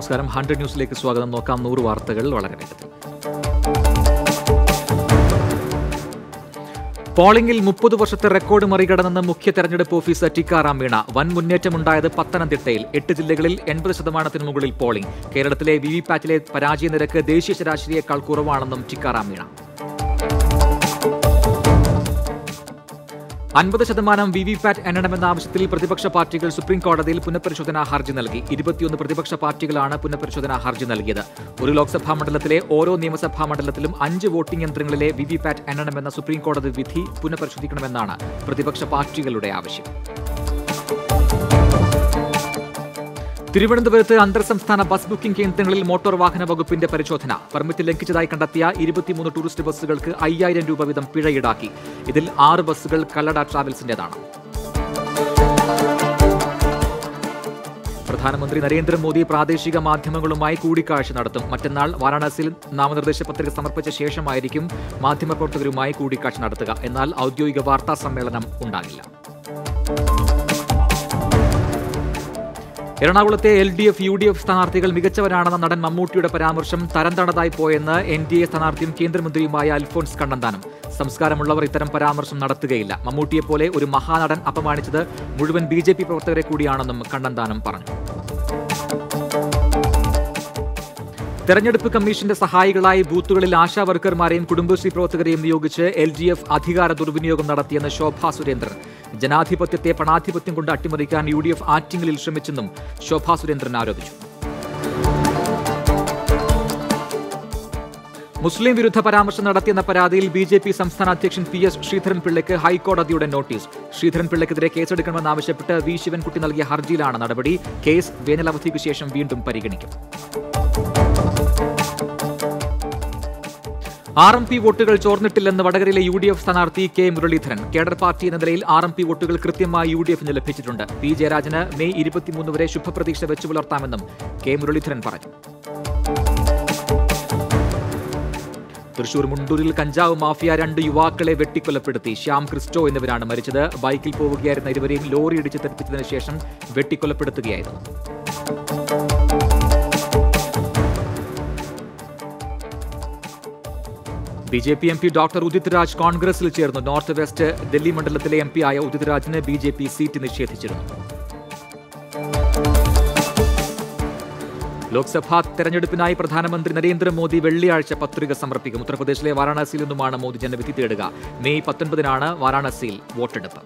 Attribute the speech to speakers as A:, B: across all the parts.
A: നമസ്കാരം ഹൺഡ്രഡ് ന്യൂസിലേക്ക് സ്വാഗതം നോക്കാം നൂറ് വാർത്തകൾ വളരെ വേഗത്തിൽ പോളിംഗിൽ മുപ്പത് വർഷത്തെ റെക്കോർഡ് മറികടന്നെന്ന് മുഖ്യ തെരഞ്ഞെടുപ്പ് ഓഫീസർ ടിക്കാറാം മീണ വൻ മുന്നേറ്റമുണ്ടായത് പത്തനംതിട്ടയിൽ എട്ട് ജില്ലകളിൽ എൺപത് ശതമാനത്തിന് മുകളിൽ പോളിംഗ് കേരളത്തിലെ വി വി പാറ്റിലെ പരാജയ നിരക്ക് ദേശീയ ശരാശരിയേക്കാൾ കുറവാണെന്നും ടിക്കാറാം മീണ അൻപത് ശതമാനം വി വി പാറ്റ് എണ്ണണമെന്ന ആവശ്യത്തിൽ പ്രതിപക്ഷ പാർട്ടികൾ സുപ്രീം കോടതിയിൽ പുനഃപരിശോധനാ ഹർജി നൽകി ഇരുപത്തിയൊന്ന് പ്രതിപക്ഷ പാർട്ടികളാണ് പുനഃപരിശോധനാ ഹർജി നൽകിയത് ഒരു ലോക്സഭാ മണ്ഡലത്തിലെ ഓരോ നിയമസഭാ മണ്ഡലത്തിലും അഞ്ച് വോട്ടിംഗ് യന്ത്രങ്ങളിലെ വി വി പാറ്റ് എണ്ണണമെന്ന സുപ്രീം കോടതി വിധി പുനഃപരിശോധിക്കണമെന്നാണ് പ്രതിപക്ഷ പാർട്ടികളുടെ ആവശ്യം തിരുവനന്തപുരത്ത് അന്തർ സംസ്ഥാന ബസ് ബുക്കിംഗ് കേന്ദ്രങ്ങളിൽ മോട്ടോർ വാഹന വകുപ്പിന്റെ പരിശോധന പെർമിറ്റ് ലംഘിച്ചതായി കണ്ടെത്തിയ ഇരുപത്തിമൂന്ന് ടൂറിസ്റ്റ് ബസ്സുകൾക്ക് അയ്യായിരം രൂപ വീതം പിഴ ഈടാക്കി ഇതിൽ ആറ് ബസ്സുകൾ കല്ലട ട്രാവൽസിന്റേതാണ് പ്രധാനമന്ത്രി നരേന്ദ്രമോദി പ്രാദേശിക മാധ്യമങ്ങളുമായി കൂടിക്കാഴ്ച നടത്തും മറ്റന്നാൾ വാരാണസിയിൽ നാമനിർദ്ദേശ പത്രിക സമർപ്പിച്ച ശേഷമായിരിക്കും മാധ്യമപ്രവർത്തകരുമായി കൂടിക്കാഴ്ച നടത്തുക എന്നാൽ ഔദ്യോഗിക വാർത്താ സമ്മേളനം ഉണ്ടാകില്ല എറണാകുളത്തെ L D F U D F സ്ഥാനാർത്ഥികൾ മികച്ചവരാണെന്ന നടൻ മമ്മൂട്ടിയുടെ പരാമർശം തരംതണതായി പോയെന്ന് എൻ ഡി എ സ്ഥാനാർത്ഥിയും കേന്ദ്രമന്ത്രിയുമായ അൽഫോൺസ് കണ്ണന്താനം സംസ്കാരമുള്ളവർ ഇത്തരം പരാമർശം നടത്തുകയില്ല മമ്മൂട്ടിയെപ്പോലെ ഒരു മഹാനടൻ അപമാനിച്ചത് മുഴുവൻ ബി ജെ പി പ്രവർത്തകരെ കൂടിയാണെന്നും കണ്ണന്താനം പറഞ്ഞു തെരഞ്ഞെടുപ്പ് കമ്മീഷന്റെ സഹായികളായി ബൂത്തുകളിൽ ആശാ വർക്കർമാരെയും കുടുംബശ്രീ പ്രവർത്തകരെയും നിയോഗിച്ച് എൽ ഡി എഫ് അധികാര ദുർവിനിയോഗം നടത്തിയെന്ന് ശോഭാ സുരേന്ദ്രൻ ജനാധിപത്യത്തെ പണാധിപത്യം കൊണ്ട് അട്ടിമറിക്കാൻ യു ഡി എഫ് ആറ്റിങ്ങലിൽ ശ്രമിച്ചെന്നും ശോഭാ സുരേന്ദ്രൻ ആരോപിച്ചു മുസ്ലിം വിരുദ്ധ പരാമർശം നടത്തിയെന്ന പരാതിയിൽ ബി ജെ പി സംസ്ഥാന അധ്യക്ഷൻ പി എസ് ശ്രീധരൻപിള്ളയ്ക്ക് ഹൈക്കോടതിയുടെ നോട്ടീസ് ശ്രീധരൻപിള്ളയ്ക്കെതിരെ കേസെടുക്കണമെന്നാവശ്യപ്പെട്ട് വി ശിവൻകുട്ടി നൽകിയ ഹർജിയിലാണ് നടപടി കേസ് വേനലവധിക്ക് ശേഷം വീണ്ടും പരിഗണിക്കും ആർ എം പി വോട്ടുകൾ ചോർന്നിട്ടില്ലെന്ന് വടകരയിലെ യു ഡി എഫ് സ്ഥാനാർത്ഥി കെ മുരളീധരൻ കേഡർ പാർട്ടി എന്ന നിലയിൽ ആർ എം പി വോട്ടുകൾ കൃത്യമായി യു ഡി എഫിന് ലഭിച്ചിട്ടുണ്ട് പി ജയരാജന് മെയ് ഇരുപത്തിമൂന്ന് വരെ ശുഭപ്രതീക്ഷ വെച്ചു പുലർത്താമെന്നും കെ മുരളീധരൻ പറഞ്ഞു തൃശൂർ മുണ്ടൂരിൽ കഞ്ചാവ് മാഫിയ രണ്ട് യുവാക്കളെ വെട്ടിക്കൊലപ്പെടുത്തി ശ്യാം ക്രിസ്റ്റോ എന്നിവരാണ് മരിച്ചത് ബൈക്കിൽ പോവുകയായിരുന്ന ഇരുവരെയും ലോറി ഇടിച്ച് തെറിപ്പിച്ചതിന് ശേഷം വെട്ടിക്കൊലപ്പെടുത്തുകയായിരുന്നു B J P M P doctor Udit Raj കോൺഗ്രസിൽ ചേർന്നു നോർത്ത് വെസ്റ്റ് ഡൽഹി മണ്ഡലത്തിലെ എം പി ആയ Udit രാജിന് B J P seat നിഷേധിച്ചിരുന്നു Lok Sabha തെരഞ്ഞെടുപ്പിനായി പ്രധാനമന്ത്രി നരേന്ദ്രമോദി വെള്ളിയാഴ്ച പത്രിക സമർപ്പിക്കും ഉത്തർപ്രദേശിലെ വാരാണസിയിൽ നിന്നുമാണ് മോദി ജനവിധി തേടുക മെയ് പത്തൊൻപതിനാണ് വാരാണസിയിൽ വോട്ടെടുപ്പ്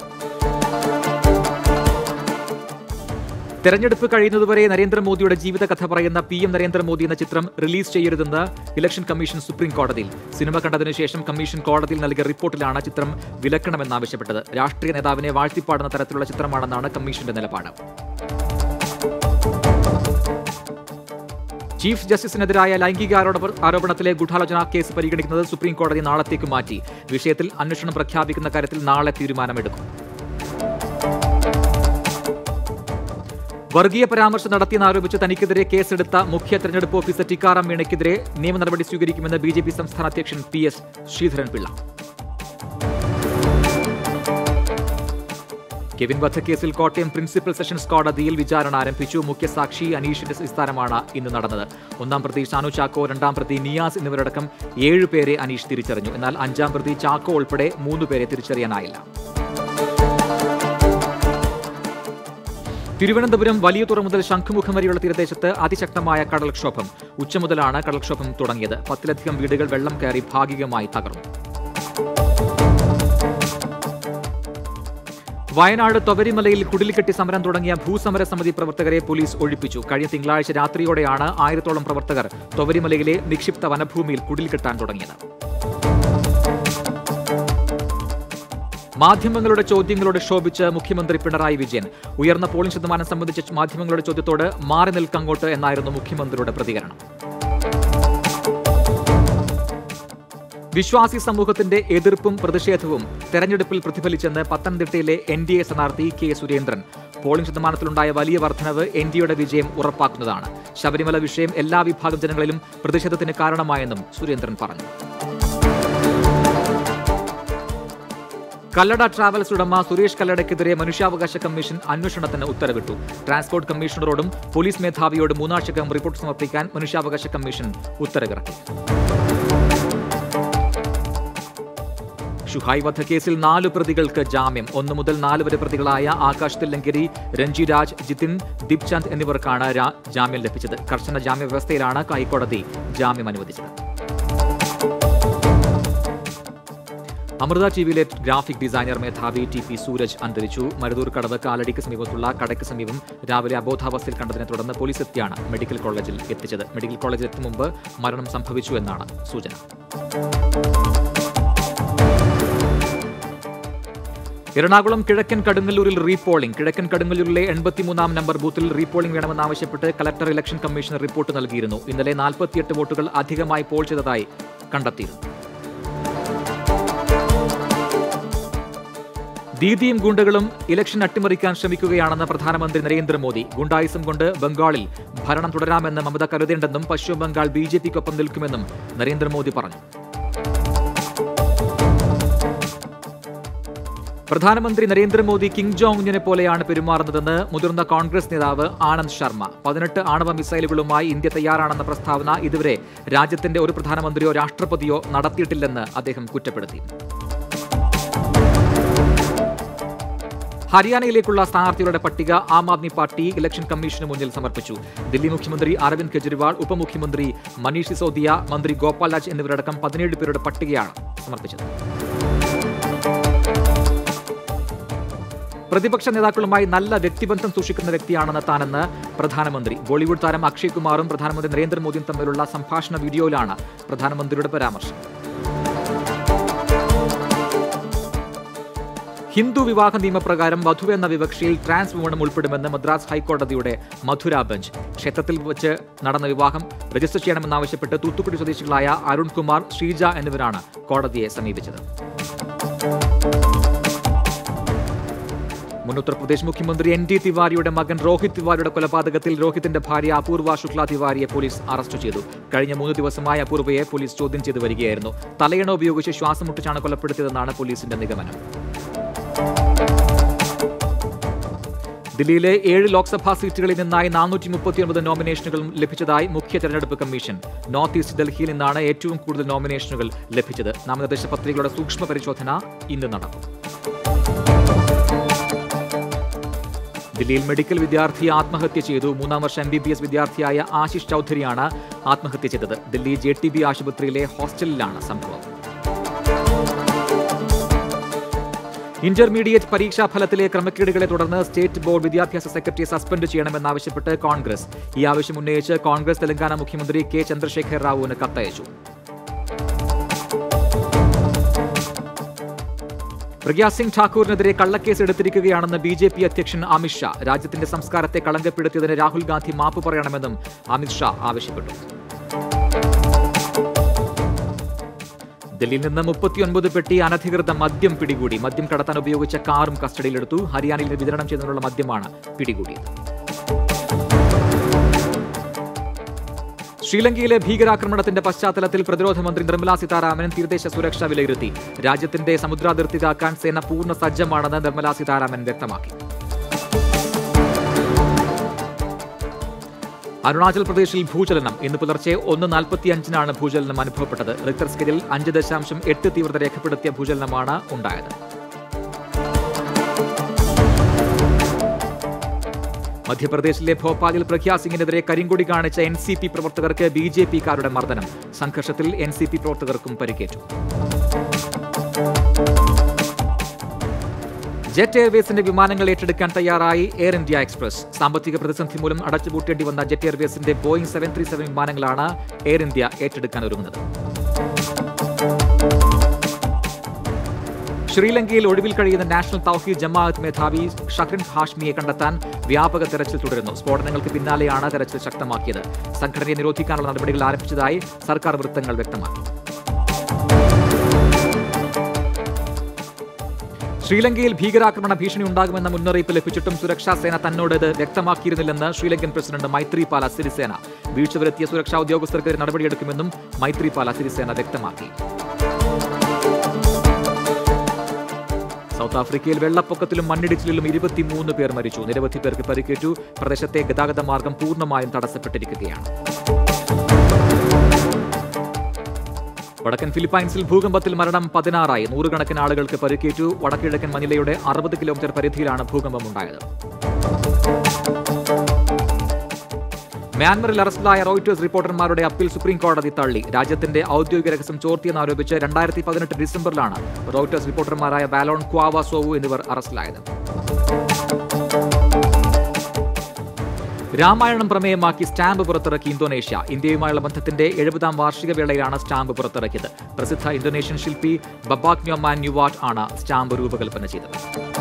A: തെരഞ്ഞെടുപ്പ് കഴിയുന്നതുവരെ നരേന്ദ്രമോദിയുടെ ജീവിതകഥ പറയുന്ന പി എം നരേന്ദ്രമോദി എന്ന ചിത്രം റിലീസ് ചെയ്യരുതെന്ന് ഇലക്ഷൻ കമ്മീഷൻ സുപ്രീം കോടതിയിൽ സിനിമ കണ്ടതിനു ശേഷം കമ്മീഷൻ കോടതിയിൽ നൽകിയ റിപ്പോർട്ടിലാണ് ചിത്രം വിലക്കണമെന്നാവശ്യപ്പെട്ടത് രാഷ്ട്രീയ നേതാവിനെ വാഴ്ത്തിപ്പാടുന്ന തരത്തിലുള്ള ചിത്രമാണെന്നാണ് കമ്മീഷന്റെ നിലപാട് ചീഫ് ജസ്റ്റിസിനെതിരായ ലൈംഗിക ആരോപ- ആരോപണത്തിലെ ഗൂഢാലോചന കേസ് പരിഗണിക്കുന്നത് സുപ്രീം കോടതി നാളത്തേക്ക് മാറ്റി വിഷയത്തിൽ അന്വേഷണം പ്രഖ്യാപിക്കുന്ന കാര്യത്തിൽ നാളെ തീരുമാനമെടുക്കും വർഗീയ പരാമർശം നടത്തിയെന്നാരോപിച്ച് തനിക്കെതിരെ കേസെടുത്ത മുഖ്യ തെരഞ്ഞെടുപ്പ് ഓഫീസർ ടിക്കാറാം മീണയ്ക്കെതിരെ നിയമ നടപടി സ്വീകരിക്കുമെന്ന് ബി ജെ പി സംസ്ഥാന അധ്യക്ഷൻ പി എസ് ശ്രീധരൻപിള്ള കെവിൻ വധക്കേസിൽ കോട്ടയം പ്രിൻസിപ്പൽ സെഷൻസ് കോടതിയിൽ വിചാരണ ആരംഭിച്ചു മുഖ്യസാക്ഷി അനീഷിന്റെ വിസ്താരമാണ് ഇന്ന് നടന്നത് ഒന്നാം പ്രതി ഷാനു ചാക്കോ രണ്ടാം പ്രതി നിയാസ് എന്നിവരടക്കം ഏഴ് പേരെ അനീഷ് തിരിച്ചറിഞ്ഞു എന്നാൽ അഞ്ചാം പ്രതി ചാക്കോ ഉൾപ്പെടെ മൂന്ന് പേരെ തിരിച്ചറിയാനായില്ല തിരുവനന്തപുരം വലിയ തുറ മുതൽ ശംഖുമുഖം വരെയുള്ള തീരദേശത്ത് അതിശക്തമായ കടൽക്ഷോഭം ഉച്ച മുതലാണ് കടൽക്ഷോഭം തുടങ്ങിയത് പത്തിലധികം വീടുകൾ വെള്ളം കയറി ഭാഗികമായി തകർന്നു വയനാട് തൊവരിമലയിൽ കുടിൽക്കെട്ടി സമരം തുടങ്ങിയ ഭൂസമര സമിതി പ്രവർത്തകരെ പോലീസ് ഒഴിപ്പിച്ചു കഴിഞ്ഞ തിങ്കളാഴ്ച രാത്രിയോടെയാണ് ആയിരത്തോളം പ്രവർത്തകർ തൊവരിമലയിലെ നിക്ഷിപ്ത വനഭൂമിയിൽ കുടിൽക്കെട്ടാൻ തുടങ്ങിയത് മാധ്യമങ്ങളുടെ ചോദ്യങ്ങളോട് ശോഭിച്ച് മുഖ്യമന്ത്രി പിണറായി വിജയൻ ഉയർന്ന പോളിംഗ് ശതമാനം സംബന്ധിച്ച മാധ്യമങ്ങളുടെ ചോദ്യത്തോട് മാറി നിൽക്കങ്ങോട്ട് എന്നായിരുന്നു മുഖ്യമന്ത്രിയുടെ പ്രതികരണം വിശ്വാസി സമൂഹത്തിന്റെ എതിർപ്പും പ്രതിഷേധവും തെരഞ്ഞെടുപ്പിൽ പ്രതിഫലിച്ചെന്ന് പത്തനംതിട്ടയിലെ എൻ ഡി എ സ്ഥാനാർത്ഥി കെ സുരേന്ദ്രൻ പോളിംഗ് ശതമാനത്തിലുണ്ടായ വലിയ വർധനവ് എൻ ഡി എയുടെ വിജയം ഉറപ്പാക്കുന്നതാണ് ശബരിമല വിഷയം എല്ലാ വിഭാഗം ജനങ്ങളിലും പ്രതിഷേധത്തിന് കാരണമായെന്നും സുരേന്ദ്രൻ പറഞ്ഞു കല്ലട ട്രാവൽസ് ഉടമ സുരേഷ് കല്ലടയ്ക്കെതിരെ മനുഷ്യാവകാശ കമ്മീഷൻ അന്വേഷണത്തിന് ഉത്തരവിട്ടു ട്രാൻസ്പോർട്ട് കമ്മീഷണറോടും പോലീസ് മേധാവിയോടും മൂന്നാഴ്ചക്കകം റിപ്പോർട്ട് സമർപ്പിക്കാൻ മനുഷ്യാവകാശ കമ്മീഷൻ ഉത്തരവിറക്കി ഷുഹൈ വധക്കേസിൽ നാല് പ്രതികൾക്ക് ജാമ്യം ഒന്ന് മുതൽ നാല് വരെ പ്രതികളായ ആകാശ് തില്ലങ്കേരി രഞ്ജി രാജ് ജിതിൻ ദീപ്ചന്ദ് എന്നിവർക്കാണ് രാ- ജാമ്യം ലഭിച്ചത് കർശന ജാമ്യ വ്യവസ്ഥയിലാണ് ഹൈക്കോടതി ജാമ്യം അനുവദിച്ചത് അമൃത ടിവിയിലെ ഗ്രാഫിക് ഡിസൈനർ മേധാവി ടി പി സൂരജ് അന്തരിച്ചു മരുതൂർ കടവ് കാലടിക്ക് സമീപത്തുള്ള കടയ്ക്ക് സമീപം രാവിലെ അബോധാവസ്ഥയിൽ കണ്ടതിനെ തുടർന്ന് പോലീസ് എത്തിയാണ് മെഡിക്കൽ കോളേജിൽ എത്തിച്ചത് മെഡിക്കൽ കോളേജിൽ എത്തും മുമ്പ് മരണം സംഭവിച്ചു എന്നാണ് സൂചന എറണാകുളം കിഴക്കൻ കടുങ്ങല്ലൂരിൽ റീപോളിംഗ് കിഴക്കൻ കടുങ്ങല്ലൂരിലെ എൺപത്തിമൂന്നാം നമ്പർ ബൂത്തിൽ റീപോളിംഗ് വേണമെന്നാവശ്യപ്പെട്ട് കലക്ടർ ഇലക്ഷൻ കമ്മീഷന് റിപ്പോർട്ട് നൽകിയിരുന്നു ഇന്നലെ നാൽപ്പത്തിയെട്ട് വോട്ടുകൾ അധികമായി പോൾ ചെയ്തതായി കണ്ടെത്തിയിരുന്നു ദീദിയും ഗുണ്ടകളും ഇലക്ഷൻ അട്ടിമറിക്കാൻ ശ്രമിക്കുകയാണെന്ന് പ്രധാനമന്ത്രി നരേന്ദ്രമോദി ഗുണ്ടായിസം കൊണ്ട് ബംഗാളിൽ ഭരണം തുടരാമെന്ന് മമത കരുതേണ്ടെന്നും പശ്ചിമ ബംഗാൾ ബി ജെ പിക്കൊപ്പം നിൽക്കുമെന്നും നരേന്ദ്രമോദി പറഞ്ഞു പ്രധാനമന്ത്രി നരേന്ദ്രമോദി കിങ് ജോങ്ങിനെ പോലെയാണ് പെരുമാറുന്നതെന്ന് മുതിർന്ന കോൺഗ്രസ് നേതാവ് ആനന്ദ് ശർമ്മ പതിനെട്ട് ആണവ മിസൈലുകളുമായി ഇന്ത്യ തയ്യാറാണെന്ന പ്രസ്താവന ഇതുവരെ രാജ്യത്തിന്റെ ഒരു പ്രധാനമന്ത്രിയോ രാഷ്ട്രപതിയോ നടത്തിയിട്ടില്ലെന്ന് അദ്ദേഹം കുറ്റപ്പെടുത്തി ഹരിയാനയിലേക്കുള്ള സ്ഥാനാർത്ഥികളുടെ പട്ടിക ആം ആദ്മി പാർട്ടി ഇലക്ഷൻ കമ്മീഷന് മുന്നിൽ സമർപ്പിച്ചു ദില്ലി മുഖ്യമന്ത്രി അരവിന്ദ് കെജ്രിവാൾ ഉപമുഖ്യമന്ത്രി മനീഷ് സിസോദിയ മന്ത്രി ഗോപാൽ രാജ് എന്നിവരടക്കം പതിനേഴ് പേരുടെ പട്ടികയാണ് സമർപ്പിച്ചത് പ്രതിപക്ഷ നേതാക്കളുമായി നല്ല വ്യക്തിബന്ധം സൂക്ഷിക്കുന്ന വ്യക്തിയാണെന്ന് താനെന്ന് പ്രധാനമന്ത്രി ബോളിവുഡ് താരം അക്ഷയ് കുമാറും പ്രധാനമന്ത്രി നരേന്ദ്രമോദിയും തമ്മിലുള്ള സംഭാഷണ വീഡിയോയിലാണ് പ്രധാനമന്ത്രിയുടെ പരാമർശം ഹിന്ദു വിവാഹ നിയമപ്രകാരം വധു എന്ന വിവക്ഷയിൽ ട്രാൻസ് വുമണും ഉൾപ്പെടുമെന്ന് മദ്രാസ് ഹൈക്കോടതിയുടെ മധുര ബെഞ്ച് ക്ഷേത്രത്തിൽ വെച്ച് നടന്ന വിവാഹം രജിസ്റ്റർ ചെയ്യണമെന്നാവശ്യപ്പെട്ട് തൂത്തുക്കുടി സ്വദേശികളായ അരുൺകുമാർ ശ്രീജ എന്നിവരാണ് കോടതിയെ സമീപിച്ചത് മുൻ ഉത്തർപ്രദേശ് മുഖ്യമന്ത്രി എൻ ഡി തിവാരിയുടെ മകൻ രോഹിത് തിവാരിയുടെ കൊലപാതകത്തിൽ രോഹിത്തിന്റെ ഭാര്യ അപൂർവ ശുക്ല തിവാരിയെ പോലീസ് അറസ്റ്റ് ചെയ്തു കഴിഞ്ഞ മൂന്ന് ദിവസമായി അപൂർവയെ പോലീസ് ചോദ്യം ചെയ്തു വരികയായിരുന്നു തലയണ ഉപയോഗിച്ച് ശ്വാസം മുട്ടിച്ചാണ് കൊലപ്പെടുത്തിയതെന്നാണ് പോലീസിന്റെ നിഗമനം ദില്ലിയിലെ ഏഴ് ലോക്സഭാ സീറ്റുകളിൽ നിന്നായി നാനൂറ്റി മുപ്പത്തിയൊൻപത് നോമിനേഷനുകൾ ലഭിച്ചതായി മുഖ്യ തെരഞ്ഞെടുപ്പ് കമ്മീഷൻ നോർത്ത് ഈസ്റ്റ് ഡൽഹിയിൽ നിന്നാണ് ഏറ്റവും കൂടുതൽ നോമിനേഷനുകൾ ലഭിച്ചത് നാമനിർദ്ദേശ പത്രികകളുടെ സൂക്ഷ്മ പരിശോധന ഇന്ന് നടക്കും ദില്ലിയിൽ മെഡിക്കൽ വിദ്യാർത്ഥി ആത്മഹത്യ ചെയ്തു മൂന്നാം വർഷ എം ബി ബി എസ് വിദ്യാർത്ഥിയായ ആശിഷ് ചൌധരിയാണ് ആത്മഹത്യ ചെയ്തത് ദില്ലി ജെ ടി ബി ആശുപത്രിയിലെ ഹോസ്റ്റലിലാണ് സംഭവം ഇന്റർമീഡിയറ്റ് പരീക്ഷാ ഫലത്തിലെ ക്രമക്കേടുകളെ തുടർന്ന് സ്റ്റേറ്റ് ബോർഡ് വിദ്യാഭ്യാസ സെക്രട്ടറിയെ സസ്പെൻഡ് ചെയ്യണമെന്നാവശ്യപ്പെട്ട് കോൺഗ്രസ് ഈ ആവശ്യം ഉന്നയിച്ച് കോൺഗ്രസ് തെലങ്കാന മുഖ്യമന്ത്രി കെ ചന്ദ്രശേഖർ റാവുവിന് കത്തയച്ചു Pragya Singh ഠാക്കൂറിനെതിരെ കള്ളക്കേസ് എടുത്തിരിക്കുകയാണെന്ന് B J P അധ്യക്ഷൻ അമിത്ഷാ രാജ്യത്തിന്റെ സംസ്കാരത്തെ കളങ്കപ്പെടുത്തിയതിന് രാഹുൽ ഗാന്ധി മാപ്പ് പറയണമെന്നും അമിത്ഷാ ആവശ്യപ്പെട്ടു ഡൽഹിയിൽ നിന്ന് മുപ്പത്തിയൊൻപത് പെട്ടി അനധികൃത മദ്യം പിടികൂടി മദ്യം കടത്താൻ ഉപയോഗിച്ച കാറും കസ്റ്റഡിയിലെടുത്തു ഹരിയാനയിൽ വിതരണം ചെയ്യുന്നതിനുള്ള മദ്യമാണ് പിടികൂടിയത് ശ്രീലങ്കയിലെ ഭീകരാക്രമണത്തിന്റെ പശ്ചാത്തലത്തിൽ പ്രതിരോധ മന്ത്രി നിർമ്മലാ സീതാരാമൻ തീരദേശ സുരക്ഷ വിലയിരുത്തി രാജ്യത്തിന്റെ സമുദ്രാതിർത്തി കാക്കാൻ സേന പൂർണ്ണ സജ്ജമാണെന്ന് നിർമ്മലാ സീതാരാമൻ വ്യക്തമാക്കി അരുണാചൽ പ്രദേശിൽ ഭൂചലനം ഇന്ന് പുലർച്ചെ ഒന്ന് നാൽപ്പത്തിയഞ്ചിനാണ് ഭൂചലനം അനുഭവപ്പെട്ടത് റിക്ടർ സ്കെയിലിൽ അഞ്ച് ദശാംശം എട്ട് തീവ്രത രേഖപ്പെടുത്തിയ ഭൂചലനമാണ് ഉണ്ടായത് മധ്യപ്രദേശിലെ ഭോപ്പാലിൽ പ്രഗ്യാ സിംഗിനെതിരെ കരിങ്കൊടി കാണിച്ച എൻ സി പി പ്രവർത്തകർക്ക് ബി ജെ പിക്കാരുടെ മർദ്ദനം സംഘർഷത്തിൽ എൻ സി പി പ്രവർത്തകർക്കും പരിക്കേറ്റു ജെറ്റ് എയർവേസിന്റെ വിമാനങ്ങൾ ഏറ്റെടുക്കാൻ തയ്യാറായി എയർ ഇന്ത്യ എക്സ്പ്രസ് സാമ്പത്തിക പ്രതിസന്ധി മൂലം അടച്ചുപൂട്ടേണ്ടി വന്ന ജെറ്റ് എയർവേസിന്റെ ബോയിങ് സെവൻ ത്രീ സെവൻ വിമാനങ്ങളാണ് എയർ ഇന്ത്യ ഏറ്റെടുക്കാൻ ഒരുങ്ങുന്നത് ശ്രീലങ്കയിൽ ഒഴിവിൽ കഴിയുന്ന നാഷണൽ തൗഹീദ് ജമാഅത്ത് മേധാവി ഷഹ്റിൻ ഹാഷ്മിയെ കണ്ടെത്താൻ വ്യാപക തെരച്ചിൽ തുടരുന്നു സ്ഫോടനങ്ങൾക്ക് പിന്നാലെയാണ് തെരച്ചിൽ ശക്തമാക്കിയത് സംഘടനയെ നിരോധിക്കാനുള്ള നടപടികൾ ആരംഭിച്ചതായി സർക്കാർ വൃത്തങ്ങൾ വ്യക്തമാക്കി ശ്രീലങ്കയിൽ ഭീകരാക്രമണ ഭീഷണി ഉണ്ടാകുമെന്ന മുന്നറിയിപ്പ് ലഭിച്ചിട്ടും സുരക്ഷാ സേന തന്നോട് ഇത് വ്യക്തമാക്കിയിരുന്നില്ലെന്ന് ശ്രീലങ്കൻ പ്രസിഡന്റ് മൈത്രിപാല സിരിസേന വീഴ്ച വരുത്തിയ സുരക്ഷാ ഉദ്യോഗസ്ഥർക്കെതിരെ നടപടിയെടുക്കുമെന്നും മൈത്രിപാല സിരിസേന വ്യക്തമാക്കി സൗത്ത് ആഫ്രിക്കയിൽ വെള്ളപ്പൊക്കത്തിലും മണ്ണിടിച്ചിലിലും ഇരുപത്തിമൂന്ന് പേർ മരിച്ചു നിരവധി പേർക്ക് പരിക്കേറ്റു പ്രദേശത്തെ ഗതാഗത മാർഗം പൂർണ്ണമായും തടസ്സപ്പെട്ടിരിക്കുകയാണ് വടക്കൻ ഫിലിപ്പൈൻസിൽ ഭൂകമ്പത്തിൽ മരണം പതിനാറായി നൂറുകണക്കിന് ആളുകൾക്ക് പരിക്കേറ്റു വടക്കിഴക്കൻ മനിലയുടെ അറുപത് കിലോമീറ്റർ പരിധിയിലാണ് ഭൂകമ്പം ഉണ്ടായത് മ്യാൻമറിൽ അറസ്റ്റിലായ റോയിറ്റേഴ്സ് റിപ്പോർട്ടർമാരുടെ അപ്പീൽ സുപ്രീം കോടതി തള്ളി രാജ്യത്തിന്റെ ഔദ്യോഗിക രഹസ്യം ചോർത്തിയെന്നാരോപിച്ച് രണ്ടായിരത്തി പതിനെട്ട് ഡിസംബറിലാണ് റോയിറ്റേഴ്സ് റിപ്പോർട്ടർമാരായ ബാലോൺ ക്വാവ സോവു എന്നിവർ അറസ്റ്റിലായത് രാമായണം പ്രമേയമാക്കി സ്റ്റാമ്പ് പുറത്തിറക്കി ഇന്തോനേഷ്യ ഇന്ത്യയുമായുള്ള ബന്ധത്തിന്റെ എഴുപതാം വാർഷിക വേളയിലാണ് സ്റ്റാമ്പ് പുറത്തിറക്കിയത് പ്രസിദ്ധ ഇന്തോനേഷ്യൻ ശില്പി ബബാക് ന്യോമാൻ ന്യൂവാട്ട് ആണ് സ്റ്റാമ്പ് രൂപകൽപ്പന ചെയ്തത്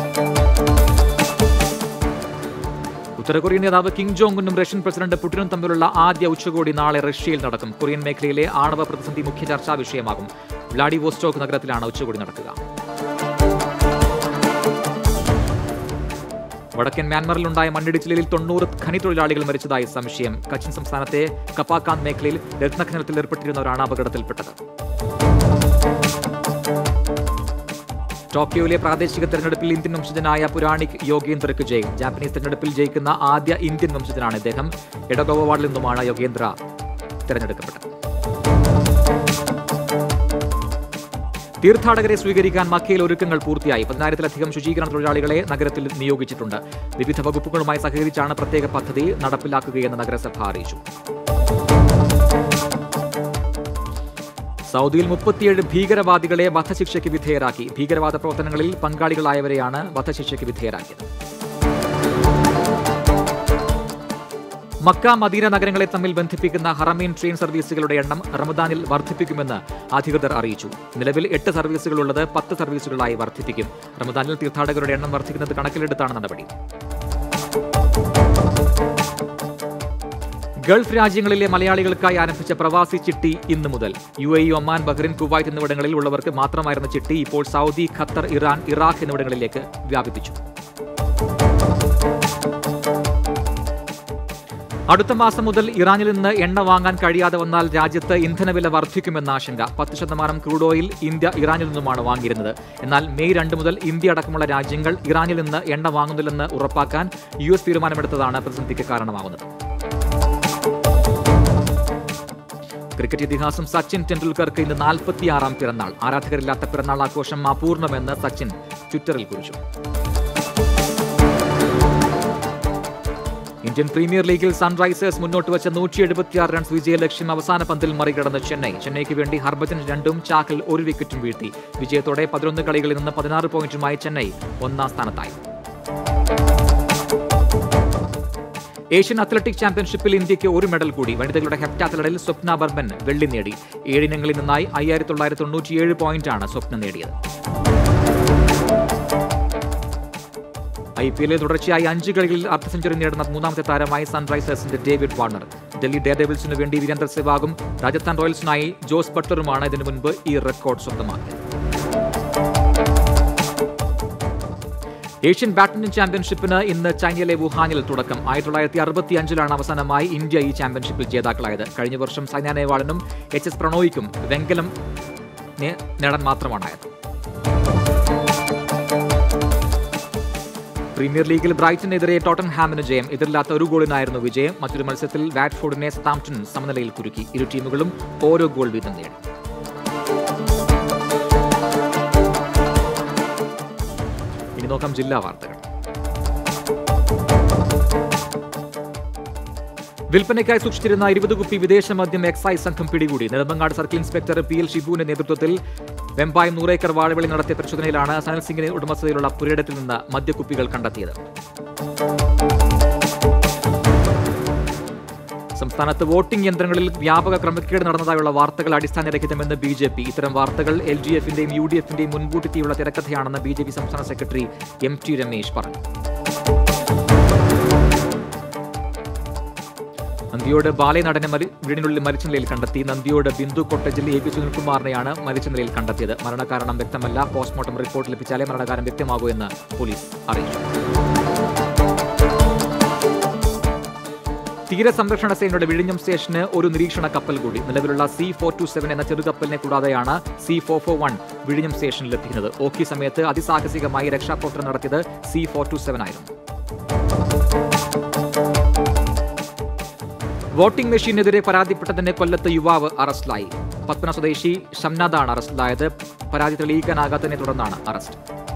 A: ഉത്തര കൊറിയൻ നേതാവ് കിം ജോങ് ഉന്നും റഷ്യൻ പ്രസിഡന്റ് പുടിനും തമ്മിലുള്ള ആദ്യ ഉച്ചകോടി നാളെ റഷ്യയിൽ നടക്കും കൊറിയൻ മേഖലയിലെ ആണവ പ്രതിസന്ധി മുഖ്യ ചർച്ചാ വിഷയമാകും വ്ളാഡിവോസ്റ്റോക്ക് നഗരത്തിലാണ് ഉച്ചകോടി നടക്കുക വടക്കൻ മ്യാൻമറിലുണ്ടായ മണ്ണിടിച്ചിലിൽ തൊണ്ണൂറ് ഖനി തൊഴിലാളികൾ മരിച്ചതായി സംശയം കച്ചിൻ സംസ്ഥാനത്തെ കപ്പാക്കാന്ത് മേഖലയിൽ രത്നഖനനത്തിൽ ഏർപ്പെട്ടിരുന്നവരാണ് അപകടത്തിൽപ്പെട്ടത് ടോക്കിയോയിലെ പ്രാദേശിക തെരഞ്ഞെടുപ്പിൽ ഇന്ത്യൻ വംശജനായ പുരാണിക് യോഗേന്ദ്രക്ക് ജയം ജാപ്പനീസ് തെരഞ്ഞെടുപ്പിൽ ജയിക്കുന്ന ആദ്യ ഇന്ത്യൻ വംശജനാണ് ഇദ്ദേഹം എഡഗോവ വാർഡിൽ നിന്നുമാണ് യോഗേന്ദ്ര തെരഞ്ഞെടുക്കപ്പെട്ടത് തീർത്ഥാടകരെ സ്വീകരിക്കാൻ മക്കയിൽ ഒരുക്കങ്ങൾ പൂർത്തിയായി പതിനായിരത്തിലധികം ശുചീകരണ തൊഴിലാളികളെ നഗരത്തിൽ നിയോഗിച്ചിട്ടുണ്ട് വിവിധ വകുപ്പുകളുമായി സഹകരിച്ചാണ് പ്രത്യേക പദ്ധതി നടപ്പിലാക്കുകയെന്ന് നഗരസഭ അറിയിച്ചു സൗദിയിൽ മുപ്പത്തിയേഴ് ഭീകരവാദികളെ വധശിക്ഷയ്ക്ക് വിധേയരാക്കി ഭീകരവാദ പ്രവർത്തനങ്ങളിൽ പങ്കാളികളായവരെയാണ് വധശിക്ഷയ്ക്ക് വിധേയരാക്കിയത് മക്ക മദീന നഗരങ്ങളെ തമ്മിൽ ബന്ധിപ്പിക്കുന്ന ഹറമീൻ ട്രെയിൻ സർവീസുകളുടെ എണ്ണം റമദാനിൽ വർദ്ധിപ്പിക്കുമെന്ന് അധികൃതർ അറിയിച്ചു നിലവിൽ എട്ട് സർവീസുകളുള്ളത് പത്ത് സർവീസുകളായി വർദ്ധിപ്പിക്കും റമദാനിൽ തീർത്ഥാടകരുടെ എണ്ണം വർദ്ധിക്കുന്നത് കണക്കിലെടുത്താണ് നടപടി ഗൾഫ് രാജ്യങ്ങളിലെ മലയാളികൾക്കായി ആരംഭിച്ച പ്രവാസി ചിട്ടി ഇന്ന് മുതൽ U A Oman Bahrain Kuwait എന്നിവിടങ്ങളിൽ ഉള്ളവർക്ക് മാത്രമായിരുന്ന ചിട്ടി ഇപ്പോൾ സൗദി ഖത്തർ ഇറാൻ ഇറാഖ് എന്നിവിടങ്ങളിലേക്ക് വ്യാപിപ്പിച്ചു അടുത്ത മാസം മുതൽ ഇറാനിൽ നിന്ന് എണ്ണ വാങ്ങാൻ കഴിയാതെ വന്നാൽ രാജ്യത്ത് ഇന്ധനവില വർദ്ധിക്കുമെന്ന ആശങ്ക പത്ത് ശതമാനം ക്രൂഡ് ഓയിൽ ഇന്ത്യ ഇറാനിൽ നിന്നുമാണ് വാങ്ങിയിരുന്നത് എന്നാൽ മെയ് രണ്ട് മുതൽ ഇന്ത്യ അടക്കമുള്ള രാജ്യങ്ങൾ ഇറാനിൽ നിന്ന് എണ്ണ വാങ്ങുന്നില്ലെന്ന് ഉറപ്പാക്കാൻ യു എസ് തീരുമാനമെടുത്തതാണ് പ്രതിസന്ധിക്ക് കാരണമാകുന്നത് ക്രിക്കറ്റ് ഇതിഹാസം സച്ചിൻ ടെണ്ടുൽക്കർക്ക് ഇന്ന് നാൽപ്പത്തിയാറാം പിറന്നാൾ ആരാധകരില്ലാത്ത പിറന്നാൾ ആഘോഷം അപൂർണമെന്ന് സച്ചിൻ ട്വിറ്ററിൽ കുറിച്ചു ഇന്ത്യൻ പ്രീമിയർ ലീഗിൽ സൺറൈസേഴ്സ് മുന്നോട്ട് വെച്ച നൂറ്റി എഴുപത്തിയാറ് റൺസ് വിജയലക്ഷ്യം അവസാന പന്തിൽ മറികടന്ന് ചെന്നൈ ചെന്നൈക്ക് വേണ്ടി ഹർഭജൻ രണ്ടും ചാക്കൽ ഒരു വിക്കറ്റും വീഴ്ത്തി വിജയത്തോടെ പതിനൊന്ന് കളികളിൽ നിന്ന് പതിനാറ് പോയിന്റുമായി ചെന്നൈ ഒന്നാം സ്ഥാനത്തായി ഏഷ്യൻ അത്ലറ്റിക് ചാമ്പ്യൻഷിപ്പിൽ ഇന്ത്യയ്ക്ക് ഒരു മെഡൽ കൂടി വനിതകളുടെ ഹെപ്റ്റാത്തലഡിൽ സ്വപ്ന ബർമൻ വെള്ളി നേടി ഏഴിനങ്ങളിൽ നിന്നായി അയ്യായിരത്തി തൊള്ളായിരത്തി തൊണ്ണൂറ്റിയേഴ് പോയിന്റാണ് സ്വപ്ന നേടിയത് ഐ പി എല്ലിൽ തുടർച്ചയായി അഞ്ച് കളികളിൽ അർദ്ധ സെഞ്ചുറി നേടുന്ന മൂന്നാമത്തെ താരമായി സൺറൈസേഴ്സിന്റെ ഡേവിഡ് വാർണർ ഡൽഹി ഡേ ഡെവിൾസിനു വേണ്ടി വീരേന്ദർ സെവാഗും രാജസ്ഥാൻ റോയൽസിനായി ജോസ് ബട്ട്ലറുമാണ് ഇതിനു മുൻപ് ഈ റെക്കോർഡ് സ്വന്തമാക്കിയത് ഏഷ്യൻ ബാഡ്മിന്റൺ ചാമ്പ്യൻഷിപ്പിന് ഇന്ന് ചൈനയിലെ വുഹാനിൽ തുടക്കം ആയിരത്തി തൊള്ളായിരത്തി അറുപത്തി അഞ്ചിലാണ് അവസാനമായി ഇന്ത്യ ഈ ചാമ്പ്യൻഷിപ്പിൽ ജേതാക്കളായത് കഴിഞ്ഞ വർഷം സൈന നേവാളിനും എച്ച് എസ് പ്രണോയിക്കും വെങ്കലം നേ- നേടാൻ മാത്രമാണായത് പ്രീമിയർ ലീഗിൽ ബ്രൈറ്റനെതിരെ ടോട്ടൻഹാമിന് ജയം എതിരില്ലാത്ത ഒരു ഗോളിനായിരുന്നു വിജയം മറ്റൊരു മത്സരത്തിൽ വാറ്റ്ഫോർഡിനെ സതാംപ്ടൺ സമനിലയിൽ കുരുക്കി ഇരു ടീമുകളും ഓരോ ഗോൾ വീതം നേടി ഇനി നോക്കാം ജില്ലാ വാർത്തകൾ വിൽപ്പനയ്ക്കായി സൂക്ഷിച്ചിരുന്ന ഇരുപത് കുപ്പി വിദേശ മദ്യം എക്സൈസ് സംഘം പിടികൂടി Nedumangad circle inspector P L ഷിബുവിന്റെ നേതൃത്വത്തിൽ വെമ്പായം നൂറേക്കർ വാഴവിളി നടത്തിയ പരിശോധനയിലാണ് സനൽ സിംഗിന് ഉടമസ്ഥതയിലുള്ള പുരയിടത്തിൽ നിന്ന് മദ്യക്കുപ്പികൾ കണ്ടെത്തിയത് സംസ്ഥാനത്ത് വോട്ടിംഗ് യന്ത്രങ്ങളിൽ വ്യാപക ക്രമക്കേട് നടന്നതായുള്ള വാർത്തകൾ അടിസ്ഥാനരഹിതമെന്ന് ബി ജെ പി ഇത്തരം വാർത്തകൾ എൽ ഡി എഫിന്റെയും യു ഡി എഫിന്റെയും മുൻകൂട്ടിയുള്ള തിരക്കഥയാണെന്ന് ബി ജെ പി സംസ്ഥാന സെക്രട്ടറി എം ടി രമേശ് പറഞ്ഞു നന്ദിയോട് ബാലെ നടനെ മരി വീടിനുള്ളിൽ മരിച്ച നിലയിൽ കണ്ടെത്തി നന്ദിയോട് ബിന്ദു കൊട്ടജിൽ എ പി സുനിൽകുമാറിനെയാണ് മരിച്ച നിലയിൽ കണ്ടെത്തിയത് മരണകാരണം വ്യക്തമല്ല പോസ്റ്റ്മോർട്ടം റിപ്പോർട്ട് ലഭിച്ചാലേ മരണകാരണം വ്യക്തമാകൂ എന്ന് പോലീസ് അറിയിച്ചു തീരസംരക്ഷണ സേനയുടെ വിഴിഞ്ഞം സ്റ്റേഷന് ഒരു നിരീക്ഷണ കപ്പൽ കൂടി നിലവിലുള്ള സി ഫോർ ടു സെവൻ എന്ന ചെറുകപ്പലിനെ കൂടാതെയാണ് സി ഫോർ ഫോർ വൺ വിഴിഞ്ഞം സ്റ്റേഷനിൽ എത്തിക്കുന്നത് ഓഖി സമയത്ത് അതിസാഹസികമായി രക്ഷാപ്രവർത്തനം നടത്തിയത് സി ഫോർ ടു സെവൻ ആയിരുന്നു വോട്ടിംഗ് മെഷീനെതിരെ പരാതിപ്പെട്ടതിന് കൊല്ലത്ത് യുവാവ് അറസ്റ്റിലായി പത്മന സ്വദേശി ഷംനാദാണ് അറസ്റ്റിലായത് പരാതി തെളിയിക്കാനാകാത്തതിനെ തുടർന്നാണ് അറസ്റ്റ്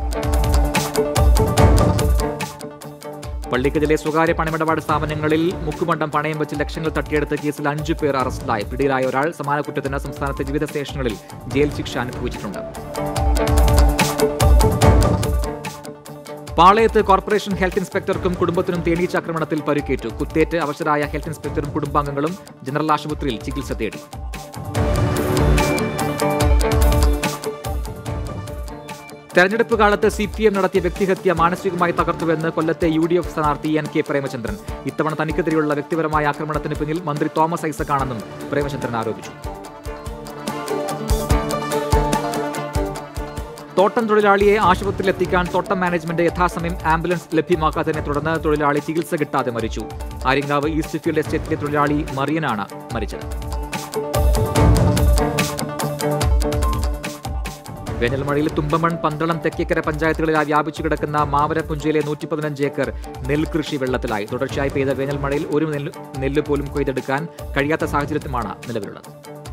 A: പള്ളിക്കലിലെ സ്വകാര്യ പണമിടപാട് സ്ഥാപനങ്ങളിൽ മുക്കുമണ്ടം പണയം വെച്ച് ലക്ഷങ്ങൾ തട്ടിയെടുത്ത കേസിൽ അഞ്ചു പേർ അറസ്റ്റിലായി പിടിയിലായ ഒരാൾ സമാന കുറ്റത്തിന് സംസ്ഥാനത്തെ വിവിധ സ്റ്റേഷനുകളിൽ ജയിൽ ശിക്ഷ അനുഭവിച്ചിട്ടുണ്ട് പാളയത്ത് കോർപ്പറേഷൻ ഹെൽത്ത് ഇൻസ്പെക്ടർക്കും കുടുംബത്തിനും തേനീച്ച ആക്രമണത്തിൽ പരിക്കേറ്റു കുത്തേറ്റ് അവശരായ ഹെൽത്ത് ഇൻസ്പെക്ടറും കുടുംബാംഗങ്ങളും ജനറൽ ആശുപത്രിയിൽ ചികിത്സ തേടി തെരഞ്ഞെടുപ്പ് കാലത്ത് സി പി എം നടത്തിയ വ്യക്തിഹത്യ മാനസികമായി തകർത്തുവെന്ന് കൊല്ലത്തെ യു ഡി എഫ് സ്ഥാനാർത്ഥി എൻ കെ പ്രേമചന്ദ്രൻ ഇത്തവണ തനിക്കെതിരെയുള്ള വ്യക്തിപരമായ ആക്രമണത്തിന് പിന്നിൽ മന്ത്രി തോമസ് ഐസക്കാണെന്നും പ്രേമചന്ദ്രൻ ആരോപിച്ചു തോട്ടം തൊഴിലാളിയെ ആശുപത്രിയിൽ എത്തിക്കാൻ തോട്ടം മാനേജ്മെന്റ് യഥാസമയം ആംബുലൻസ് ലഭ്യമാക്കാത്തതിനെ തുടർന്ന് തൊഴിലാളി ചികിത്സ കിട്ടാതെ മരിച്ചു ആര്യങ്കാവ് ഈസ്റ്റ് ഫീൽഡ് എസ്റ്റേറ്റിലെ തൊഴിലാളി മറിയനാണ് മരിച്ചത് വേനൽമഴയിൽ തുമ്പമൺ പന്തളം തെക്കേക്കര പഞ്ചായത്തുകളിലായി വ്യാപിച്ചു കിടക്കുന്ന മാവരപ്പുഞ്ചയിലെ നൂറ്റി പതിനഞ്ച് ഏക്കർ നെൽകൃഷി വെള്ളത്തിലായി തുടർച്ചയായി പെയ്ത വേനൽമഴയിൽ ഒരു നെല്ല് നെല്ല് പോലും കൊയ്തെടുക്കാൻ കഴിയാത്ത സാഹചര്യത്തിലാണ് നിലവിലുള്ളത്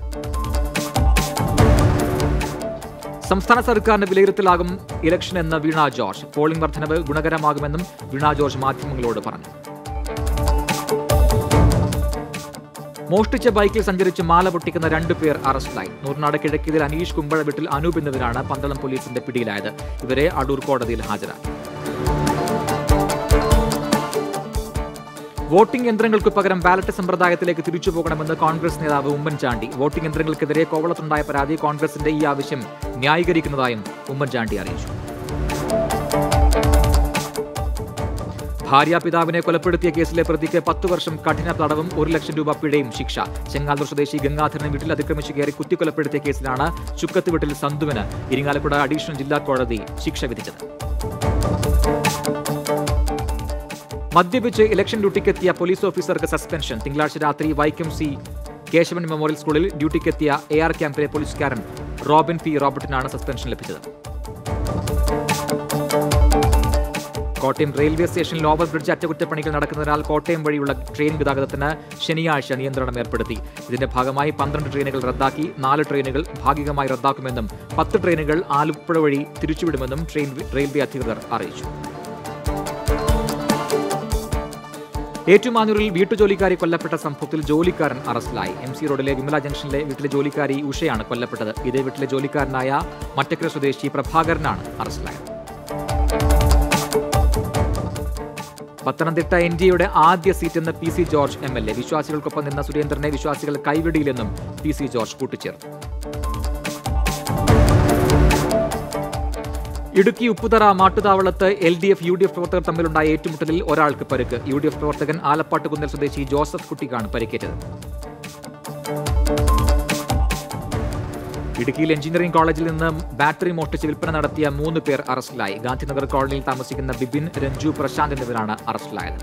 A: സംസ്ഥാന സർക്കാരിന്റെ വിലയിരുത്തലാകും ഇലക്ഷൻ എന്ന് വീണ ജോർജ് പോളിംഗ് വർധനവ് ഗുണകരമാകുമെന്നും വീണ ജോർജ് മാധ്യമങ്ങളോട് പറഞ്ഞു മോഷ്ടിച്ച ബൈക്കിൽ സഞ്ചരിച്ച് മാല പൊട്ടിക്കുന്ന രണ്ടു പേർ അറസ്റ്റിലായി നൂറിനാട് കിഴക്കിതിൽ അനീഷ് കുമ്പഴ വീട്ടിൽ അനൂപ് എന്നിവരാണ് പന്തളം പോലീസിന്റെ പിടിയിലായത് ഇവരെ അടൂർ കോടതിയിൽ ഹാജരാക്കി വോട്ടിംഗ് യന്ത്രങ്ങൾക്ക് പകരം ബാലറ്റ് സമ്പ്രദായത്തിലേക്ക് തിരിച്ചു പോകണമെന്ന് കോൺഗ്രസ് നേതാവ് ഉമ്മൻചാണ്ടി വോട്ടിംഗ് യന്ത്രങ്ങൾക്കെതിരെ കോവളത്തുണ്ടായ പരാതി കോൺഗ്രസിന്റെ ഈ ആവശ്യം ന്യായീകരിക്കുന്നതായും ഉമ്മൻചാണ്ടി അറിയിച്ചു ഭാര്യ പിതാവിനെ കൊലപ്പെടുത്തിയ കേസിലെ പ്രതിക്ക് പത്തു വർഷം കഠിന തടവും ഒരു ലക്ഷം രൂപ പിഴയും ശിക്ഷ ചെങ്ങാലൂർ സ്വദേശി ഗംഗാധരൻ വീട്ടിൽ അതിക്രമിച്ച് കയറി കുത്തിക്കൊലപ്പെടുത്തിയ കേസിലാണ് ചുക്കത്ത് വീട്ടിൽ സന്തുവിന് ഇരിങ്ങാലക്കുട അഡീഷണൽ ജില്ലാ കോടതി ശിക്ഷ വിധിച്ചത് മദ്യപിച്ച് ഇലക്ഷൻ ഡ്യൂട്ടിക്കെത്തിയ പോലീസ് ഓഫീസർക്ക് സസ്പെൻഷൻ തിങ്കളാഴ്ച രാത്രി വൈക്കം സി കേശവൻ മെമ്മോറിയൽ സ്കൂളിൽ ഡ്യൂട്ടിക്കെത്തിയ എ ആർ ക്യാമ്പിലെ പോലീസുകാരൻ റോബിൻ പി റോബർട്ടിനാണ് സസ്പെൻഷൻ ലഭിച്ചത് കോട്ടയം റെയിൽവേ സ്റ്റേഷനിൽ ഓവർ ബ്രിഡ്ജ് അറ്റകുറ്റപ്പണികൾ നടക്കുന്നതിനാൽ കോട്ടയം വഴിയുള്ള ട്രെയിൻ ഗതാഗതത്തിന് ശനിയാഴ്ച നിയന്ത്രണം ഏർപ്പെടുത്തി ഇതിന്റെ ഭാഗമായി പന്ത്രണ്ട് ട്രെയിനുകൾ റദ്ദാക്കി നാല് ട്രെയിനുകൾ ഭാഗികമായി റദ്ദാക്കുമെന്നും പത്ത് ട്രെയിനുകൾ ആലപ്പുഴ വഴി തിരിച്ചുവിടുമെന്നും ട്രെയിൻ റെയിൽവേ അധികൃതർ അറിയിച്ചു ഏറ്റുമാനൂരിൽ വീട്ടുജോലിക്കാരി കൊല്ലപ്പെട്ട സംഭവത്തിൽ ജോലിക്കാരൻ അറസ്റ്റിലായി എം സി റോഡിലെ വിമല ജംഗ്ഷനിലെ വീട്ടിലെ ജോലിക്കാരി ഉഷയാണ് കൊല്ലപ്പെട്ടത് ഇതേ വീട്ടിലെ ജോലിക്കാരനായ മറ്റക്കര സ്വദേശി പ്രഭാകരനാണ് അറസ്റ്റിലായത് പത്തനംതിട്ട എൻ ഡി എയുടെ ആദ്യ സീറ്റെന്ന് P C George M L A വിശ്വാസികൾക്കൊപ്പം നിന്ന സുരേന്ദ്രനെ വിശ്വാസികൾ കൈവിടിയില്ലെന്നും പി സി ജോർജ് കൂട്ടിച്ചേർത്തു ഇടുക്കി ഉപ്പുതറ മാട്ടുതാവളത്ത് L D F U D F പ്രവർത്തകർ തമ്മിലുണ്ടായ ഏറ്റുമുട്ടലിൽ ഒരാൾക്ക് പരിക്ക് യു ഡി എഫ് പ്രവർത്തകൻ ആലപ്പാട്ട് കുന്നൽ സ്വദേശി ജോസഫ് കുട്ടിക്കാണ് പരിക്കേറ്റത് ഇടുക്കിയിൽ എഞ്ചിനീയറിംഗ് കോളേജിൽ നിന്ന് ബാറ്ററി മോഷ്ടിച്ച് വിൽപ്പന നടത്തിയ മൂന്ന് പേർ അറസ്റ്റിലായി ഗാന്ധിനഗർ കോളനിയിൽ താമസിക്കുന്ന ബിബിൻ രഞ്ജു പ്രശാന്ത് എന്നിവരാണ് അറസ്റ്റിലായത്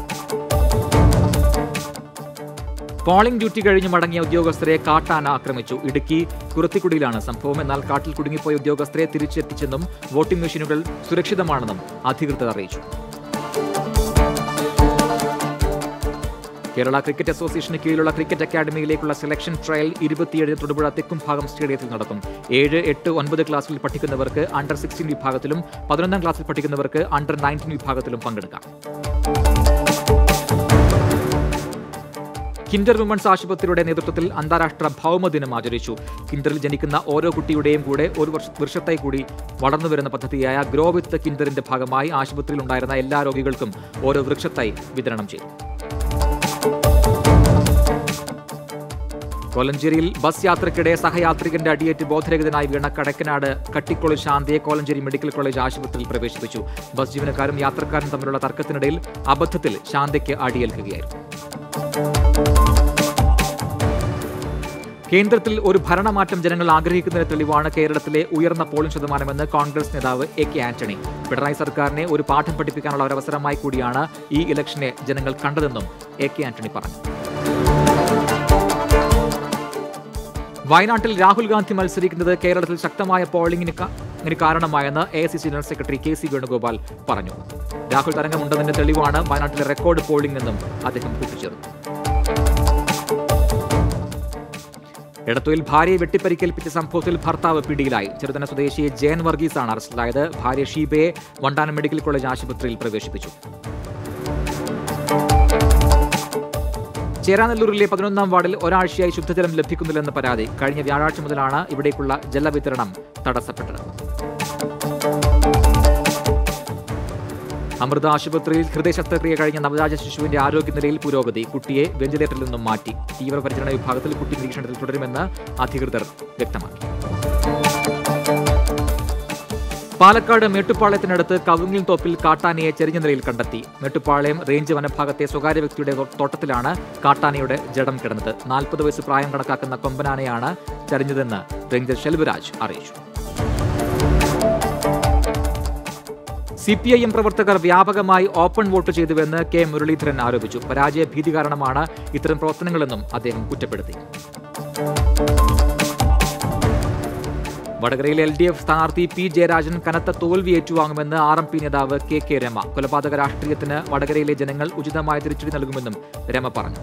A: പോളിംഗ് ഡ്യൂട്ടി കഴിഞ്ഞ് മടങ്ങിയ ഉദ്യോഗസ്ഥരെ കാട്ടാന ആക്രമിച്ചു ഇടുക്കി കുറുത്തിക്കുടിയിലാണ് സംഭവം എന്നാൽ കാട്ടിൽ കുടുങ്ങിപ്പോയ ഉദ്യോഗസ്ഥരെ തിരിച്ചെത്തിച്ചെന്നും വോട്ടിംഗ് മെഷീനുകൾ സുരക്ഷിതമാണെന്നും അധികൃതർ അറിയിച്ചു കേരള ക്രിക്കറ്റ് അസോസിയേഷന് കീഴിലുള്ള ക്രിക്കറ്റ് അക്കാദമിയിലേക്കുള്ള സെലക്ഷൻ ട്രയൽ ഇരുപത്തിയേഴിന് തൊടുപുഴ തെക്കുംഭാഗം സ്റ്റേഡിയത്തിൽ നടക്കും ഏഴ് എട്ട് ഒൻപത് ക്ലാസ്സിൽ പഠിക്കുന്നവർക്ക് അണ്ടർ സിക്സ്റ്റീൻ വിഭാഗത്തിലും പതിനൊന്നാം ക്ലാസ്സിൽ പഠിക്കുന്നവർക്ക് അണ്ടർ നയൻറ്റീൻ വിഭാഗത്തിലും പങ്കെടുക്കാം കിൻഡർ വുമൺസ് ആശുപത്രിയുടെ നേതൃത്വത്തിൽ അന്താരാഷ്ട്ര ഭൗമദിനം ആചരിച്ചു കിൻഡറിൽ ജനിക്കുന്ന ഓരോ കുട്ടിയുടെയും കൂടെ ഒരു വർഷ വൃക്ഷത്തായി കൂടി വളർന്നു വരുന്ന പദ്ധതിയായ ഗ്രോ വിത്ത് കിൻഡറിന്റെ ഭാഗമായി ആശുപത്രിയിൽ ഉണ്ടായിരുന്ന എല്ലാ രോഗികൾക്കും ഓരോ വൃക്ഷത്തായി വിതരണം ചെയ്തു കോലഞ്ചേരിയിൽ ബസ് യാത്രയ്ക്കിടെ സഹയാത്രികന്റെ അടിയേറ്റ് ബോധരഹിതനായി വീണ കടക്കനാട് കട്ടിക്കുളി ശാന്തയെ കോലഞ്ചേരി മെഡിക്കൽ കോളേജ് ആശുപത്രിയിൽ പ്രവേശിപ്പിച്ചു ബസ് ജീവനക്കാരും യാത്രക്കാരും തമ്മിലുള്ള തർക്കത്തിനിടയിൽ അബദ്ധത്തിൽ ശാന്തയ്ക്ക് അടിയേൽക്കുകയായിരുന്നു കേന്ദ്രത്തിൽ ഒരു ഭരണമാറ്റം ജനങ്ങൾ ആഗ്രഹിക്കുന്നതിന് തെളിവാണ് കേരളത്തിലെ ഉയർന്ന പോളിംഗ് ശതമാനമെന്ന് കോൺഗ്രസ് നേതാവ് എ കെ ആന്റണി പിണറായി സർക്കാരിനെ ഒരു പാഠം പഠിപ്പിക്കാനുള്ള ഒരു അവസരമായി കൂടിയാണ് ഈ ഇലക്ഷനെ ജനങ്ങൾ കണ്ടതെന്നും എ കെ ആന്റണി പറഞ്ഞു വയനാട്ടിൽ രാഹുൽ ഗാന്ധി മത്സരിക്കുന്നത് കേരളത്തിൽ ശക്തമായ പോളിംഗിന് ക- ന് കാരണമായെന്ന് A I C C general secretary K C Venugopal പറഞ്ഞു രാഹുൽ തരംഗമുണ്ടെന്നതിന്റെ തെളിവാണ് വയനാട്ടിലെ റെക്കോർഡ് പോളിംഗ് എന്നും അദ്ദേഹം കൂട്ടിച്ചേർത്തു എടത്തുയിൽ ഭാര്യയെ വെട്ടിപ്പരിക്കേൽപ്പിച്ച സംഭവത്തിൽ ഭർത്താവ് പിടിയിലായി ചെറുതന സ്വദേശി ജയൻ വർഗീസാണ് അറസ്റ്റിലായത് ഭാര്യ ഷീബയെ വണ്ടാനം മെഡിക്കൽ കോളേജ് ആശുപത്രിയിൽ പ്രവേശിപ്പിച്ചു ചേരാനെല്ലൂരിലെ പതിനൊന്നാം വാർഡിൽ ഒരാഴ്ചയായി ശുദ്ധജലം ലഭിക്കുന്നില്ലെന്ന് പരാതി കഴിഞ്ഞ വ്യാഴാഴ്ച മുതലാണ് ഇവിടേക്കുള്ള ജലവിതരണം തടസ്സപ്പെട്ടത് അമൃത ആശുപത്രിയിൽ ഹൃദയ ശസ്ത്രക്രിയ കഴിഞ്ഞ നവജാത ശിശുവിന്റെ ആരോഗ്യനിലയിൽ പുരോഗതി കുട്ടിയെ വെന്റിലേറ്ററിൽ നിന്നും മാറ്റി തീവ്രപരിചരണ വിഭാഗത്തിൽ കുട്ടി നിരീക്ഷണത്തിൽ തുടരുമെന്ന് അധികൃതർ വ്യക്തമാക്കി പാലക്കാട് മേട്ടുപ്പാളയത്തിനടുത്ത് കവുങ്ങിൽ തോപ്പിൽ കാട്ടാനയെ ചെരിഞ്ഞ നിലയിൽ കണ്ടെത്തി മേട്ടുപ്പാളയം റേഞ്ച് വനഭാഗത്തെ സ്വകാര്യ വ്യക്തിയുടെ തോ- തോട്ടത്തിലാണ് കാട്ടാനയുടെ ജഡം കിടന്നത് നാൽപ്പത് വയസ്സ് പ്രായം കണക്കാക്കുന്ന കൊമ്പനാനയാണ് ചരിഞ്ഞതെന്ന് റേഞ്ചർ ഷെൽവരാജ് അറിയിച്ചു സി പി ഐ എം പ്രവർത്തകർ വ്യാപകമായി ഓപ്പൺ വോട്ട് ചെയ്തുവെന്ന് കെ മുരളീധരൻ ആരോപിച്ചു പരാജയ ഭീതി കാരണമാണ് ഇത്തരം പ്രവർത്തനങ്ങളെന്നും അദ്ദേഹം കുറ്റപ്പെടുത്തി വടകരയിലെ എൽ ഡി എഫ് സ്ഥാനാർത്ഥി പി ജയരാജൻ കനത്ത തോൽവി ഏറ്റുവാങ്ങുമെന്ന് ആർ എം പി നേതാവ് കെ കെ രമ കൊലപാതക രാഷ്ട്രീയത്തിന് വടകരയിലെ ജനങ്ങൾ ഉചിതമായ തിരിച്ചടി നൽകുമെന്നും രമ പറഞ്ഞു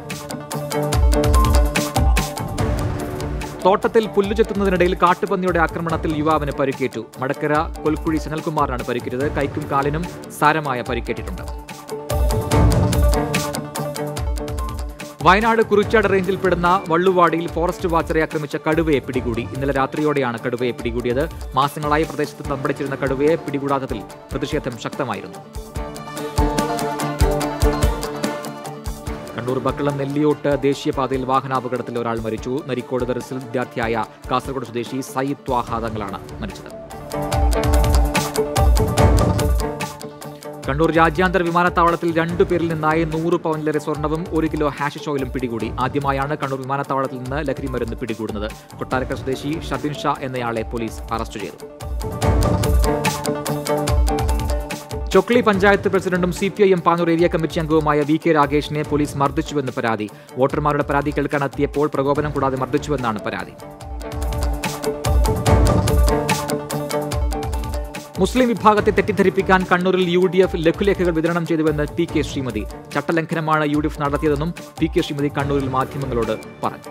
A: തോട്ടത്തിൽ പുല്ലു ചെത്തുന്നതിനിടയിൽ കാട്ടുപന്നിയുടെ ആക്രമണത്തിൽ യുവാവിന് പരിക്കേറ്റു മടക്കര കൊൽക്കുഴി സനൽകുമാറിനാണ് പരിക്കേറ്റത് കൈക്കും കാലിനും സാരമായ പരിക്കേറ്റിട്ടുണ്ട് വയനാട് കുറിച്ചാട് റേഞ്ചിൽപ്പെടുന്ന വള്ളുവാടിയിൽ ഫോറസ്റ്റ് വാച്ചറെ ആക്രമിച്ച കടുവയെ പിടികൂടി ഇന്നലെ രാത്രിയോടെയാണ് കടുവയെ പിടികൂടിയത് മാസങ്ങളായി പ്രദേശത്ത് തമ്പടിച്ചിരുന്ന കടുവയെ പിടികൂടാത്തതിൽ പ്രതിഷേധം ശക്തമായിരുന്നു കണ്ണൂർ ബക്കളം നെല്ലിയോട്ട് ദേശീയപാതയിൽ വാഹനാപകടത്തിൽ ഒരാൾ മരിച്ചു നരിക്കോട് ദർസിൽ വിദ്യാർത്ഥിയായ കാസർഗോഡ് സ്വദേശി സയ്യിദ് ത്വാഹ തങ്ങളാണ് മരിച്ചത് കണ്ണൂർ രാജ്യാന്തര വിമാനത്താവളത്തിൽ രണ്ടു പേരിൽ നിന്നായി നൂറ് പവനിലേറെ സ്വർണവും ഒരു കിലോ ഹാഷിഷ് ഓയിലും പിടികൂടി ആദ്യമായാണ് കണ്ണൂർ വിമാനത്താവളത്തിൽ നിന്ന് ലഹരി മരുന്ന് പിടികൂടുന്നത് കൊട്ടാരക്കര സ്വദേശി ഷബിൻ ഷാ എന്നയാളെ പോലീസ് അറസ്റ്റ് ചെയ്തു ചൊക്ലി പഞ്ചായത്ത് പ്രസിഡന്റും C P I M Panoor area committee അംഗവുമായ വി കെ രാഗേഷിനെ പോലീസ് മർദ്ദിച്ചുവെന്ന് പരാതി വോട്ടർമാരുടെ പരാതി കേൾക്കാനെത്തിയപ്പോൾ പ്രകോപനം കൂടാതെ മർദ്ദിച്ചുവെന്നാണ് പരാതി മുസ്ലിം വിഭാഗത്തെ തെറ്റിദ്ധരിപ്പിക്കാൻ കണ്ണൂരിൽ യു ഡി എഫ് ലഘുലേഖകൾ വിതരണം ചെയ്തുവെന്ന് പി കെ ശ്രീമതി ചട്ടലംഘനമാണ് യു ഡി എഫ് നടത്തിയതെന്നും പി കെ ശ്രീമതി കണ്ണൂരിൽ മാധ്യമങ്ങളോട് പറഞ്ഞു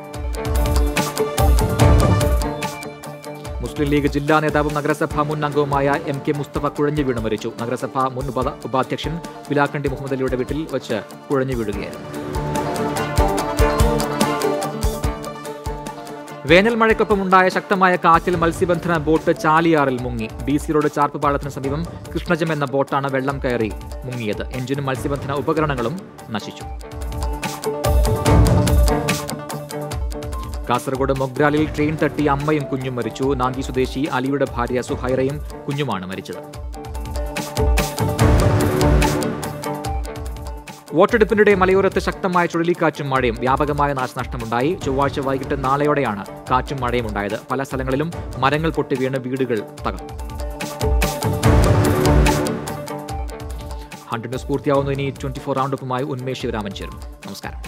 A: മുസ്ലിം ലീഗ് ജില്ലാ നേതാവും നഗരസഭാ മുൻ അംഗവുമായ എം കെ മുസ്തഫ കുഴഞ്ഞു വീണ് മരിച്ചു നഗരസഭാ മുൻ ഉപ- ഉപാധ്യക്ഷൻ വിലാക്കണ്ടി മുഹമ്മദ് അലിയുടെ വീട്ടിൽ വെച്ച് കുഴഞ്ഞു വീഴുകയായിരുന്നു വേനൽ മഴയ്ക്കൊപ്പം ഉണ്ടായ ശക്തമായ കാറ്റിൽ മത്സ്യബന്ധന ബോട്ട് ചാലിയാറിൽ മുങ്ങി ബി സി റോഡ് ചാർപ്പ് പാലത്തിന് സമീപം കൃഷ്ണജം എന്ന ബോട്ടാണ് വെള്ളം കയറി മുങ്ങിയത് എഞ്ചിനും മത്സ്യബന്ധന ഉപകരണങ്ങളും നശിച്ചു കാസർഗോഡ് മൊഗ്രാലിൽ ട്രെയിൻ തട്ടി അമ്മയും കുഞ്ഞും മരിച്ചു നാന്തി സ്വദേശി അലിയുടെ ഭാര്യ സുഹൈറയും കുഞ്ഞുമാണ് മരിച്ചത് വോട്ടെടുപ്പിനിടെ മലയോരത്ത് ശക്തമായ ചുഴലിക്കാറ്റും മഴയും വ്യാപകമായ നാശനഷ്ടമുണ്ടായി ചൊവ്വാഴ്ച വൈകിട്ട് നാളെയോടെയാണ് കാറ്റും മഴയും ഉണ്ടായത് പല സ്ഥലങ്ങളിലും മരങ്ങൾ പൊട്ടി വീണ് വീടുകൾ തകർന്നു ഹൺഡ്രഡ് ന്യൂസ് പൂർത്തിയാവുന്നു ഇനി ട്വന്റി ഫോർ റൗണ്ടപ്പുമായി ഉന്മേഷ് ശിവരാമൻ ചേരും നമസ്കാരം